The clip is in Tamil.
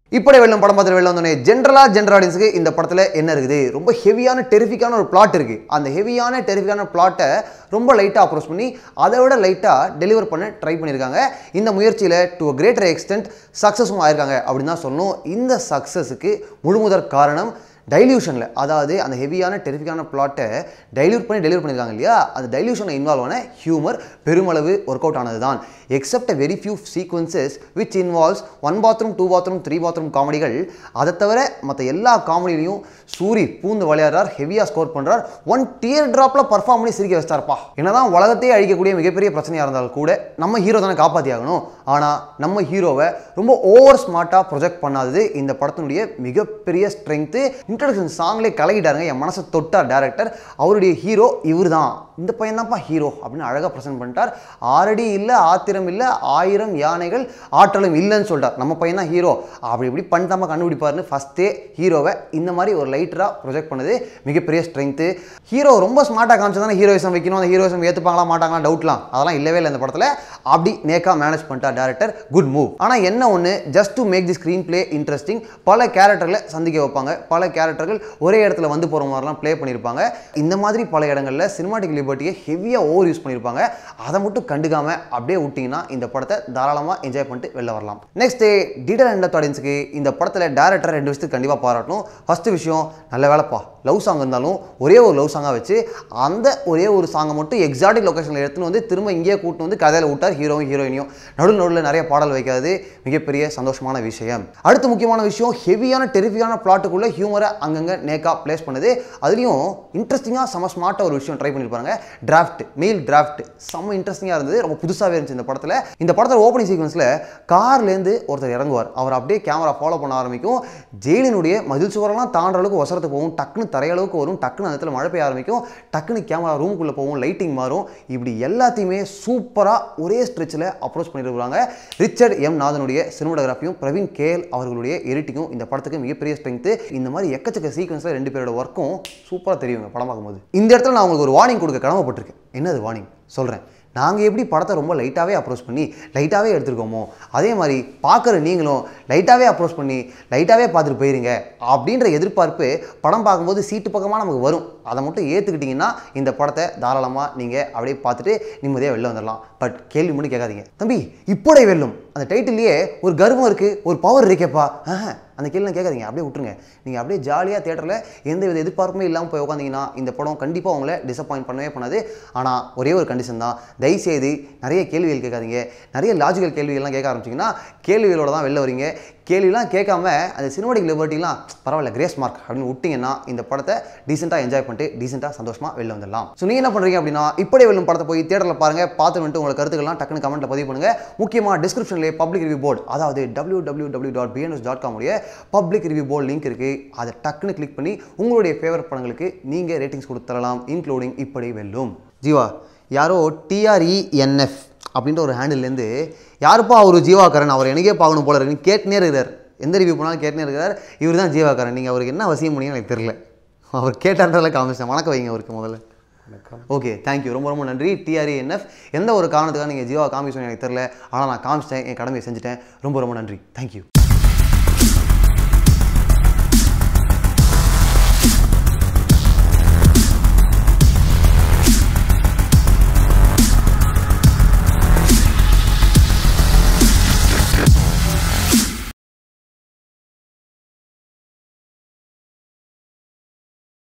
இப்படி வெள்ளம் படம் பார்த்துட்டு வெளில வந்தோடனே ஜென்ரலாக ஜென்ரல் ஆடியன்ஸுக்கு இந்த படத்தில் என்ன இருக்குது ரொம்ப ஹெவியான டெரிஃபிக்கான ஒரு பிளாட் இருக்குது அந்த ஹெவியான டெரிஃபிக்கான பிளாட்டை ரொம்ப லைட்டாக அப்ரோச் பண்ணி அதை விட லைட்டாக டெலிவர் பண்ண ட்ரை பண்ணியிருக்காங்க இந்த முயற்சியில் டு அ கிரேட்டர் எக்ஸ்டென்ட் சக்ஸஸும் ஆயிருக்காங்க அப்படின்னு தான் சொல்லணும் இந்த சக்ஸஸுக்கு முழுமுதற் காரணம் டைல்யூஷனில் அதாவது அந்த ஹெவியான டெரிஃபிக்கான பிளாட்டை டைல்யூட் பண்ணி டெலிவர் பண்ணியிருக்காங்க இல்லையா அந்த டைல்யூஷனில் இன்வால்வ் ஆன ஹியூமர் பெருமளவு ஒர்க் அவுட் ஆனது தான் except very few sequences which involves one bathroom two bathroom three bathroom காமெடிகள் அதை தவிர மற்ற எல்லா காமெடியிலையும் சூரி பூந்து விளையாடுறார் ஹெவியாக ஸ்கோர் பண்ணுறார் ஒன் டியர் ட்ராப்பில் பர்ஃபார்ம் பண்ணி சிரிக்க வச்சிட்டார்ப்பா என்னதான் உலகத்தையே அழிக்கக்கூடிய மிகப்பெரிய பிரச்சனையாக இருந்தாலும் கூட நம்ம ஹீரோ தானே காப்பாற்றி ஆகணும் ஆனால் நம்ம ஹீரோவை ரொம்ப ஓவர் ஸ்மார்ட்டாக ப்ரொஜெக்ட் பண்ணாதது இந்த படத்தினுடைய மிகப்பெரிய ஸ்ட்ரென்த்து இன்ட்ரடக்ஷன் சாங்லேயே கலகிட்டாருங்க என் மனசை தொட்டார் டேரக்டர் அவருடைய ஹீரோ இவர் தான் இந்த பையன் தான்ப்பா ஹீரோ அப்படின்னு அழகாக ப்ரெசென்ட் பண்ணிட்டார் ஆறடி இல்லை ஆத்திரம் இல்லை ஆயிரம் யானைகள் ஆற்றலும் இல்லைன்னு சொல்லிட்டார் நம்ம பையன் தான் ஹீரோ அப்படி இப்படி பண்ணிட்டாம கண்டுபிடிப்பாருன்னு ஃபஸ்ட்டே ஹீரோவை இந்த மாதிரி ஒரு லைட்டராக ப்ரொஜெக்ட் பண்ணது மிகப்பெரிய ஸ்ட்ரென்த்து ஹீரோ ரொம்ப ஸ்மார்ட்டாக காமிச்சா தானே ஹீரோயிசம் வைக்கணும் அந்த ஹீரோயிசம் ஏற்றுப்பாங்களா மாட்டாங்களா டவுட்லாம் அதெல்லாம் இல்லவே இல்லை இந்த படத்தில் அப்படி நேக்காக மேனேஜ் பண்ணிட்டார் டேரக்டர் குட் மூவ் ஆனால் என்ன ஒன்று just to make the screenplay interesting பல கேரக்டர்களை சந்திக்க வைப்பாங்க பல கேரக்டர்கள் ஒரே இடத்துல வந்து போகிற மாதிரிலாம் ப்ளே பண்ணியிருப்பாங்க இந்த மாதிரி பல இடங்களில் சினிமாட்டிக் லிபர்ட்டியை ஹெவியாக ஓவர் யூஸ் பண்ணியிருப்பாங்க அதை மட்டும் கண்டுக்காம அப்படியே விட்டிங்கன்னா இந்த படத்தை தாராளமாக என்ஜாய் பண்ணிட்டு வெளில வரலாம் நெக்ஸ்ட் டீடல் அண்ட் ஆடியன்ஸுக்கு இந்த படத்தில் டேரக்டர் ரெண்டு விஷயத்துக்கு கண்டிப்பாக பாராட்டணும் ஃபஸ்ட்டு விஷயம் நல்ல வேலைப்பா லவ் சாங் இருந்தாலும் ஒரே ஒரு லவ் சாங்காக வச்சு அந்த ஒரே ஒரு சாங்கை மட்டும் எக்ஸாட்டிக் லொக்கேஷனில் எடுத்துன்னு வந்து திரும்ப இங்கேயே கூட்டு வந்து கதையில் விட்டார் ஹீரோவும் ஹீரோயினியும் நடுவில் நடுவில் நிறைய பாடல் வைக்காது மிகப்பெரிய சந்தோஷமான விஷயம் அடுத்த முக்கியமான விஷயம் ஹெவியான டெரிஃபிக்கான பிளாட்டுக்குள்ளே ஹியூமரை அங்கங்கே நேக்காக ப்ளேஸ் பண்ணுது அதுலேயும் இன்ட்ரெஸ்டிங்காக செம ஸ்மார்ட்டாக ஒரு விஷயம் ட்ரை பண்ணியிருப்பாங்க டிராஃப்ட் மெயில் டிராஃப்ட் செம்ம இன்ட்ரெஸ்டிங்காக இருந்தது ரொம்ப புதுசாகவே இருந்துச்சு இந்த படத்தில் இந்த படத்தில் ஓப்பனிங் சீக்வன்ஸில் கார்லேருந்து ஒருத்தர் இறங்குவார் அவர் அப்படியே கேமரா ஃபாலோ பண்ண ஆரம்பிக்கும் ஜெயிலினுடைய மதில் சுவரெல்லாம் தாண்டுற அளவுக்கு ஒசரத்து போகும் டக்குன்னு தரையளவுக்கு வரும் டக்குன்னு அந்த இடத்துல மழை பெய்ய ஆரம்பிக்கும் டக்குன்னு கேமரா ரூமுக்குள்ளே போகும் லைட்டிங் மாறும் இப்படி எல்லாத்தையுமே சூப்பராக ஒரே ஸ்ட்ரெச்சில் அப்ரோச் பண்ணியிருக்காங்க ரிச்சர்ட் எம் நாதனுடைய சினிமோகிராஃபியும் பிரவீன் கேஎல் அவர்களுடைய எடிட்டிங்கும் இந்த படத்துக்கு மிகப்பெரிய ஸ்ட்ரென்த்து இந்த மாதிரி எக்கச்சக்க சீக்வன்ஸில் ரெண்டு பேரோட ஒர்க்கும் சூப்பராக தெரியுங்க படம் பார்க்கும்போது இந்த இடத்துல நான் உங்களுக்கு ஒரு வார்னிங் கொடுக்க கடமைப்பட்டிருக்கேன் என்னது வார்னிங் சொல்கிறேன் நாங்கள் எப்படி படத்தை ரொம்ப லைட்டாகவே அப்ரோச் பண்ணி லைட்டாகவே எடுத்துருக்கோமோ அதே மாதிரி பார்க்குற நீங்களும் லைட்டாகவே அப்ரோச் பண்ணி லைட்டாகவே பார்த்துட்டு போயிருங்க அப்படின்ற எதிர்பார்ப்பு படம் பார்க்கும்போது சீட்டு பக்கமாக நமக்கு வரும் அதை மட்டும் ஏற்றுக்கிட்டிங்கன்னா இந்த படத்தை தாராளமாக நீங்கள் அப்படியே பார்த்துட்டு நிம்மதியாக வெளில வந்துடலாம் பட் கேள்வி மட்டும் கேட்காதீங்க தம்பி இப்போடைய வெல்லும் அந்த டைட்டில்லையே ஒரு கர்வம் இருக்குது ஒரு பவர் இருக்கேப்பா ஆஹ் அந்த கேள்வி கேட்காதீங்க அப்படியே விட்டுருங்க நீங்கள் அப்படியே ஜாலியாக தேட்டரில் எந்த வித எதிர்பார்ப்புமே இல்லாமல் போய் உட்காந்தீங்கன்னா இந்த படம் கண்டிப்பாக உங்களை டிசப்பாயிண்ட் பண்ணவே பண்ணாது ஆனால் ஒரே ஒரு கண்டிஷன் தான் தயவுசெய்து நிறைய கேள்விகள் கேட்காதீங்க நிறைய லாஜிக்கல் கேள்விகள்லாம் கேட்க ஆரம்பிச்சிங்கன்னா கேள்விகளோட தான் வெளில வரீங்க கேள்விலாம் கேட்காம அந்த சினிமாட்டிக் லிபர்ட்டிலாம் பரவாயில்ல கிரேஸ் மார்க் அப்படின்னு விட்டிங்கன்னா இந்த படத்தை டீசெண்டாக என்ஜாய் பண்ணிட்டு டீசெண்டாக சந்தோஷமாக வெளில வந்துடலாம் ஸோ நீங்கள் என்ன பண்ணுறீங்க அப்படின்னா இப்படி வெல்லும் படத்தை போய் தேட்டரில் பாருங்கள் பார்த்து வந்துட்டு உங்கள் கருத்துக்கள்லாம் டக்குனு கமெண்ட்டில் பதிவு பண்ணுங்கள் முக்கியமாக டிஸ்கிரிப்ஷன்லேயே பப்ளிக் ரிவ்யூ போர்டு அதாவது W W W dot BNS dot காமுடைய பப்ளிக் ரிவ்யூ போர்டு லிங்க் இருக்குது அதை டக்குன்னு கிளிக் பண்ணி உங்களுடைய ஃபேவரட் படங்களுக்கு நீங்கள் ரேட்டிங்ஸ் கொடுத்து தரலாம் இன்க்ளூடிங் இப்படி வெல்லும் ஜீவா யாரோ டிஆர்இஎன்எஃப் அப்படின்ற ஒரு ஹேண்டில்லேருந்து யாருப்பா அவர் ஜீவாகரன் அவர் எனக்கே பார்க்கணும் போல இருக்குன்னு கேட்டுனே இருக்கிறார் எந்த ரிவ்யூ போனாலும் கேட்டுனே இருக்கிறார் இவர் தான் ஜீவாகரன் நீங்கள் அவருக்கு என்ன அவசியம் முடியும் எனக்கு தெரியல அவர் கேட்டான்றதில் காமிச்சேன் வணக்கம் வைங்க அவருக்கு முதல்ல ஓகே தேங்க்யூ ரொம்ப ரொம்ப நன்றி டிஆர்இஎன்எஃப் எந்த ஒரு காரணத்துக்காக நீங்கள் ஜீவா காமிச்சோம் எனக்கு தெரியல ஆனால் நான் காமிச்சிட்டேன் என் கடமையை செஞ்சுட்டேன் ரொம்ப ரொம்ப நன்றி தேங்க்யூ